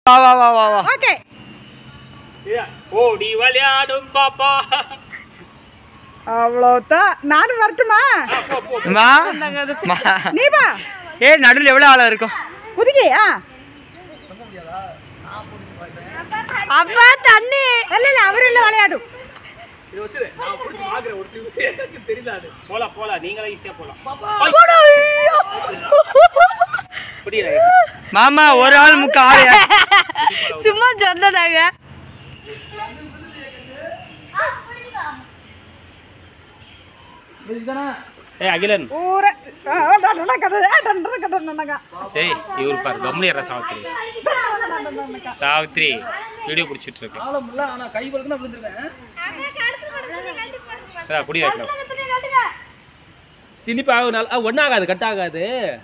வா வா வா வா வா ஓகே ஓடி விளையாடும் பாப்பா அவ்வளோதான் நானும் வரட்டுமா மா மா. நீ வா ஏ நடுவில் எவ்வளோ ஆழம் இருக்கும் புதுக்கி ஆ அப்பா தண்ணி இல்ல இல்ல அவர் இல்ல விளையாடும் போலாம் போலாம் நீங்களே ஈஸியா போலாம் புரியல மாமா ஒரு ஆள் முக்கா ஆள் சும்மா சொன்னதாங்க ஏய் அகிலன் ஊர கதை கதை கதை ஏய் இவர் பாரு கம்முனியற சாவித்ரி சாவித்ரி வீடியோ பிடிச்சிட்டு இருக்கு அதான், புடி வைக்கலாம் சினிப்பு ஆகும் ஒன்றும் ஆகாது கட் ஆகாது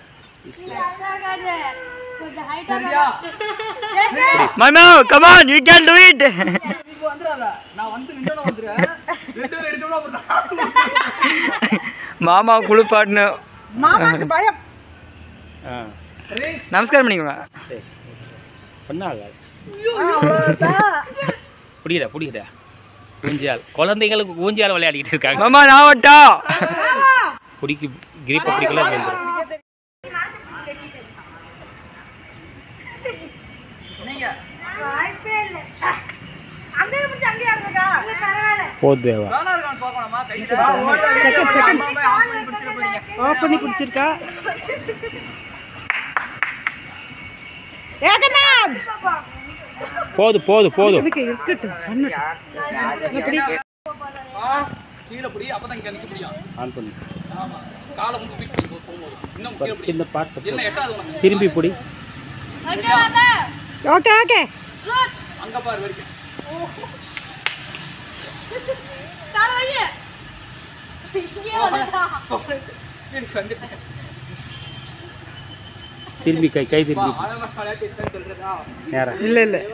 மாமா come on you can do it மாமா குளிப்பாட்டுன்னு மாமாக்கு பயம் ஆ நமஸ்காரம் பண்ணிக்கோங்க ஒன்றும் ஆகாது அவ்வளோதான் புடியல புடியல ஊஞ்சியால் குழந்தைங்களுக்கு ஊஞ்சியால் விளையாடிக்கிட்டு இருக்காங்க மாமா நான் வட்டா பிடிக்கு கிரிப்பை பிடிக்கல வந்துடும் போதேவா ஆஃப் பண்ணி குடிச்சிருக்கா ஏகநாத் போது போது போதும் இதுக்கு இருக்கட்டும் பண்ணட்டும் எப்படி ஆன் பண்ணு ஒரு சின்ன பாட்டு திரும்பி பிடி ஓகே ஓகே திரும்பி கை கை திரும்பி நேரம் இல்ல இல்ல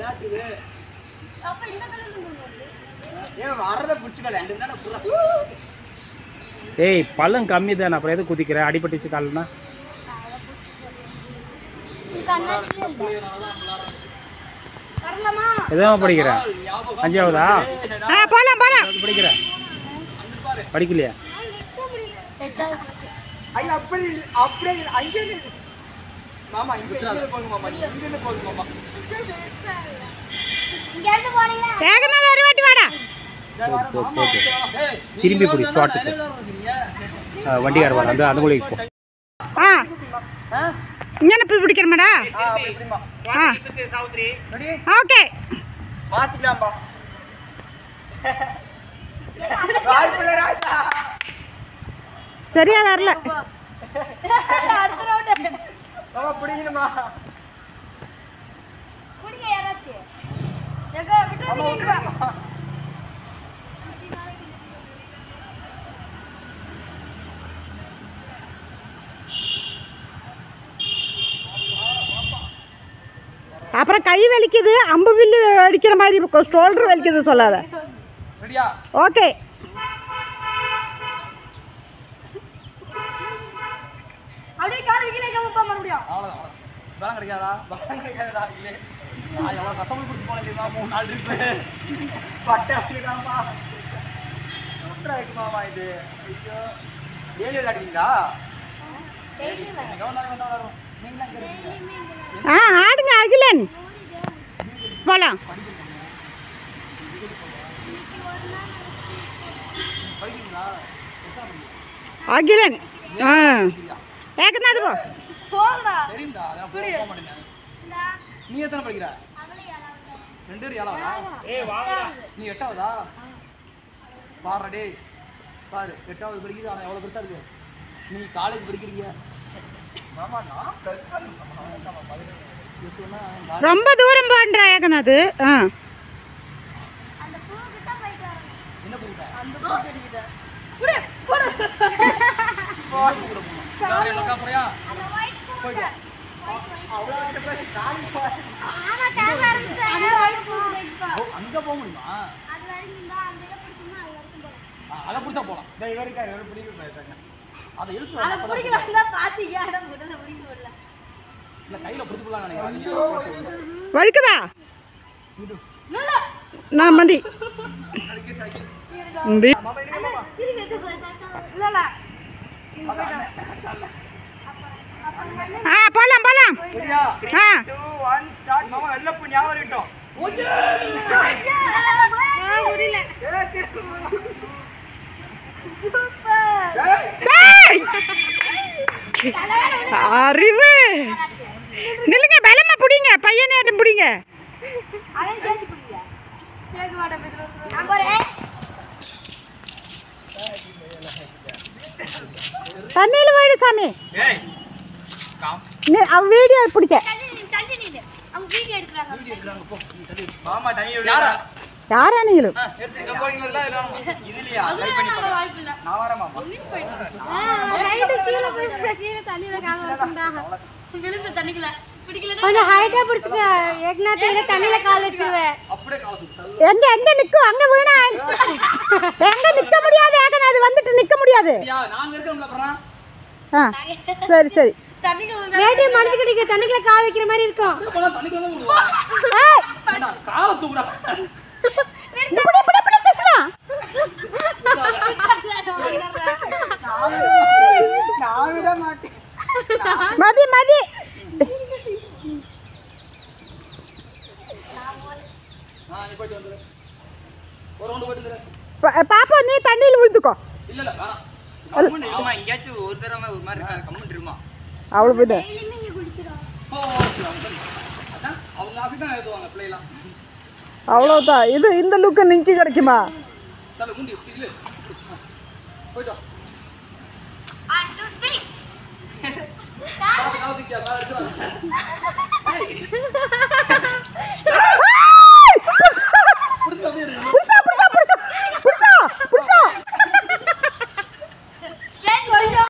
ஏய் பள்ளம் கம்மி தானே அப்புறம் எது குதிக்கிற அடிபட்டுச்சு காலனா எதாவது படிக்கிற அஞ்சாவதா ஆ போலாம் போலாம் எதாவது படிக்கிற படிக்கலையா ஏகநாத் ஒரு வாட்டி வாடா போ, போ, போது திரும்பி பிடி ஷார்ட்டு வண்டிக்கார வர அந்த அந்த குழிக்கு போ ஆ இங்கே போய் பிடிக்கணுமாடா ஆ ஓகே சரியா வரல அப்புறம் கை வலிக்குது அம்பு வில்லு அடிக்கிற மாதிரி ஷோல்டர் வலிக்குது சொல்லாத ஓகே அப்படியே கால் கீழே கம்மப்பா மறுபடியும் ஆ ஆடுங்க அகிலன் போலாம் அகிலன் ஆ ஏக்கநாது போ போங்கடா நீ எத்தனை படிக்கிற ரெண்டு பேரும் ஏழாவதா நீ எட்டாவதா பாரு டேய் பாரு எட்டாவது படிக்குது ஆனால் எவ்வளோ பெருசா இருக்கு நீ காலேஜ் படிக்கிறீங்க மாமா நான் ப்ளஸ் ரொம்ப தூரம் போன்றா ஏக்கநாது ஆ அந்த பூ செடிக்கிட்ட குடு குடு அக்கா போறியா அந்த white பூ வைப்பா. ஓ அங்கே போக முடியுமா ஆ, அதை பிடிச்சா போகலாம் அதை இழுத்து அதை பிடிக்கலன்னா பாத்தீங்க ஆனா முதல்ல பிடிக்க முடியல இல்லை கையில் பிடிச்சி போடலாம் நினைக்கிறேன் வழுக்குதா நான் மதி மதி. இல்ல இல்ல ஆ போலாம் போலாம் ஆ நான் முடியல டேய்! அறிவு நில்லுங்க பலமா பிடிங்க பையனாட்டம் பிடிங்க அதையும் கேட்டு பிடிங்க கேட்க மாட்டேன் இதுல நான் போறேன் தண்ணியில் போயிடு சாமி நீ- அவன் வீடியோ பிடிச்ச தள்ளி நின்னு, தள்ளி நின்னு. அவங்க வீடியோ எடுக்கிறாங்க யாரா யாரா நீங்களும் ஆ, எடுத்து போறீங்களா இல்ல அதெல்லாம் வாய்ப்பு இல்ல நான் வரேன் மாமா ரைடு கீழே போய் கீழே தண்ணியில காங்க வச்சிருந்தாங்க விழுந்து தண்ணிக்குள்ள பிடிக்கல கொஞ்சம் ஹைட்டா பிடிச்சுக்க ஏக்னாத்தையில தண்ணியில கால் வச்சிருவேன் அப்படியே காலை தூக்கு தள்ளு. எங்க எங்க நிக்கும் அங்க வீணா எங்க நிக்க முடியாது ஏகன அது வந்துட்டு நிக்க முடியாது ஐயா, நாங்க இருக்கோம்ல அப்புறம் ஆ சரி சரி வேட்டி மனசு கிடைக்க தண்ணிக்குள்ள கால் வைக்கிற மாதிரி இருக்கும் அப்படியே போனா தண்ணிக்கு வந்து விடுவா ஏய், ஏண்டா, காலை தூக்குடா இப்படி இப்படி இப்படி கிருஷ்ணா மதி மதி ஆ, நீ போயிட்டு வந்துரு ஒரு ரவுண்டு போயிட்டு வந்துரு பா- பாப்பா நீ தண்ணியில் விழுந்துக்கோ இல்ல இல்ல வேணாம் ஆமா எங்கேயாச்சும் ஒரு தடவை ஒரு மாதிரி இருக்கா கம்முன்னு இருமா அவ்வளோ போயிட்டு ஓ, ஓகே, அவங்க சரி. அதான், அவங்க ஆசைக்கு தான் எழுதுவாங்க பிள்ளைலாம் அவ்வளோதான் இது இந்த லுக்கு நிக்கி கிடைக்குமா தலை முண்டி இல்ல போயிட்டு வா. காலை காலை தூக்கியா மேல இருக்கிறாங்க